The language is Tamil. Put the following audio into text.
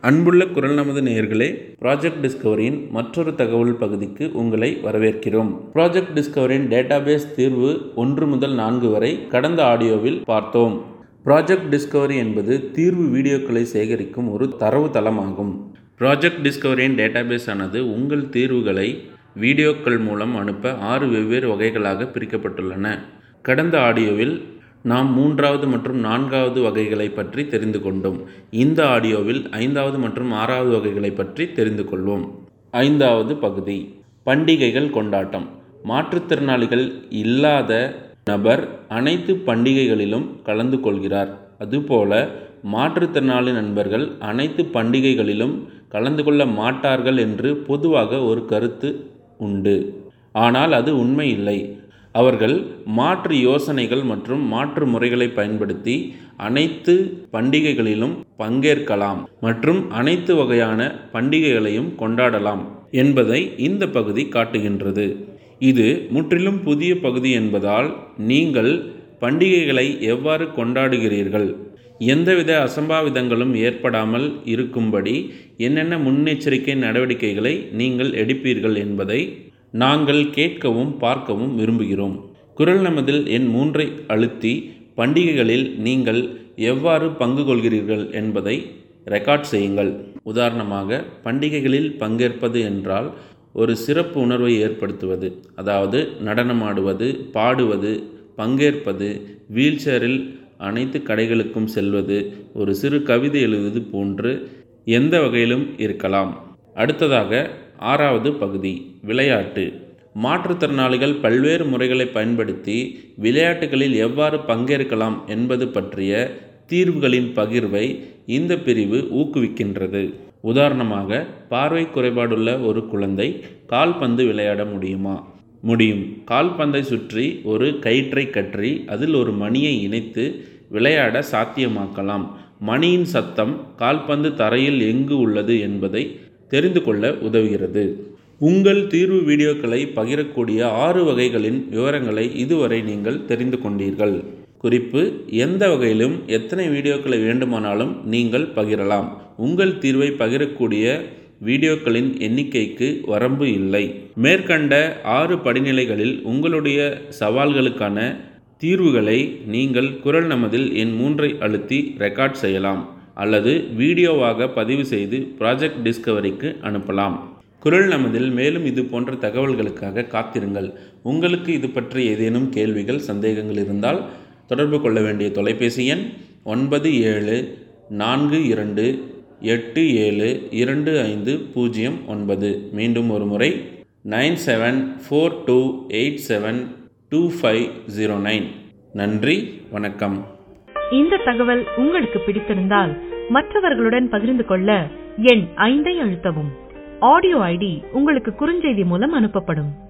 அன்புள்ள குரல் நமது நேயர்களே ப்ராஜெக்ட் டிஸ்கவரியின் மற்றொரு தகவல் பகுதிக்கு உங்களை வரவேற்கிறோம் ப்ராஜெக்ட் டிஸ்கவரியின் டேட்டாபேஸ் தீர்வு ஒன்று முதல் நான்கு வரை கடந்த ஆடியோவில் பார்த்தோம் ப்ராஜெக்ட் டிஸ்கவரி என்பது தீர்வு வீடியோக்களை சேகரிக்கும் ஒரு தரவு தளமாகும் ப்ராஜெக்ட் டிஸ்கவரியின் டேட்டாபேஸ் ஆனது உங்கள் தீர்வுகளை வீடியோக்கள் மூலம் அனுப்ப ஆறு வெவ்வேறு வகைகளாக பிரிக்கப்பட்டுள்ளன கடந்த ஆடியோவில் நாம் மூன்றாவது மற்றும் நான்காவது வகைகளை பற்றி தெரிந்து கொண்டோம் இந்த ஆடியோவில் ஐந்தாவது மற்றும் ஆறாவது வகைகளை பற்றி தெரிந்து கொள்வோம் ஐந்தாவது பகுதி பண்டிகைகள் கொண்டாட்டம் மாற்றுத்திறனாளிகள் இல்லாத நபர் அனைத்து பண்டிகைகளிலும் கலந்து கொள்கிறார் அதுபோல மாற்றுத்திறனாளி நண்பர்கள் அனைத்து பண்டிகைகளிலும் கலந்து கொள்ள மாட்டார்கள் என்று பொதுவாக ஒரு கருத்து உண்டு ஆனால் அது உண்மை இல்லை அவர்கள் மாற்று யோசனைகள் மற்றும் மாற்று முறைகளை பயன்படுத்தி அனைத்து பண்டிகைகளிலும் பங்கேற்கலாம் மற்றும் அனைத்து வகையான பண்டிகைகளையும் கொண்டாடலாம் என்பதை இந்த பகுதி காட்டுகின்றது இது முற்றிலும் புதிய பகுதி என்பதால் நீங்கள் பண்டிகைகளை எவ்வாறு கொண்டாடுகிறீர்கள் எந்தவித அசம்பாவிதங்களும் ஏற்படாமல் இருக்கும்படி என்னென்ன முன்னெச்சரிக்கை நடவடிக்கைகளை நீங்கள் எடுப்பீர்கள் என்பதை நாங்கள் கேட்கவும் பார்க்கவும் விரும்புகிறோம் குரல் நமதில் என் மூன்றை அழுத்தி பண்டிகைகளில் நீங்கள் எவ்வாறு பங்கு கொள்கிறீர்கள் என்பதை ரெக்கார்ட் செய்யுங்கள் உதாரணமாக பண்டிகைகளில் பங்கேற்பது என்றால் ஒரு சிறப்பு உணர்வை ஏற்படுத்துவது அதாவது நடனமாடுவது பாடுவது பங்கேற்பது வீல்சேரில் அனைத்து கடைகளுக்கும் செல்வது ஒரு சிறு கவிதை எழுதுவது போன்று எந்த வகையிலும் இருக்கலாம் அடுத்ததாக ஆறாவது பகுதி விளையாட்டு மாற்றுத்திறனாளிகள் பல்வேறு முறைகளை பயன்படுத்தி விளையாட்டுகளில் எவ்வாறு பங்கேற்கலாம் என்பது பற்றிய தீர்வுகளின் பகிர்வை இந்த பிரிவு ஊக்குவிக்கின்றது உதாரணமாக பார்வை குறைபாடுள்ள ஒரு குழந்தை கால்பந்து விளையாட முடியுமா முடியும் கால்பந்தை சுற்றி ஒரு கயிற்றை கற்றி அதில் ஒரு மணியை இணைத்து விளையாட சாத்தியமாக்கலாம் மணியின் சத்தம் கால்பந்து தரையில் எங்கு உள்ளது என்பதை தெரிந்து கொள்ள உதவுகிறது உங்கள் தீர்வு வீடியோக்களை பகிரக்கூடிய ஆறு வகைகளின் விவரங்களை இதுவரை நீங்கள் தெரிந்து கொண்டீர்கள் குறிப்பு எந்த வகையிலும் எத்தனை வீடியோக்களை வேண்டுமானாலும் நீங்கள் பகிரலாம் உங்கள் தீர்வை பகிரக்கூடிய வீடியோக்களின் எண்ணிக்கைக்கு வரம்பு இல்லை மேற்கண்ட ஆறு படிநிலைகளில் உங்களுடைய சவால்களுக்கான தீர்வுகளை நீங்கள் குரல் நமதில் என் மூன்றை அழுத்தி ரெக்கார்ட் செய்யலாம் அல்லது வீடியோவாக பதிவு செய்து ப்ராஜெக்ட் டிஸ்கவரிக்கு அனுப்பலாம் குரல் நமதில் மேலும் இது போன்ற தகவல்களுக்காக காத்திருங்கள் உங்களுக்கு இது பற்றி ஏதேனும் கேள்விகள் சந்தேகங்கள் இருந்தால் தொடர்பு கொள்ள வேண்டிய தொலைபேசி எண் ஒன்பது ஏழு நான்கு இரண்டு எட்டு ஏழு இரண்டு ஐந்து பூஜ்ஜியம் ஒன்பது மீண்டும் ஒரு முறை nine seven four two eight seven two five zero nine நன்றி வணக்கம் இந்த தகவல் உங்களுக்கு பிடித்திருந்தால் மற்றவர்களுடன் பகிர்ந்து கொள்ள எண் ஐந்தை அழுத்தவும் ஆடியோ ஐடி உங்களுக்கு குறுஞ்செய்தி மூலம் அனுப்பப்படும்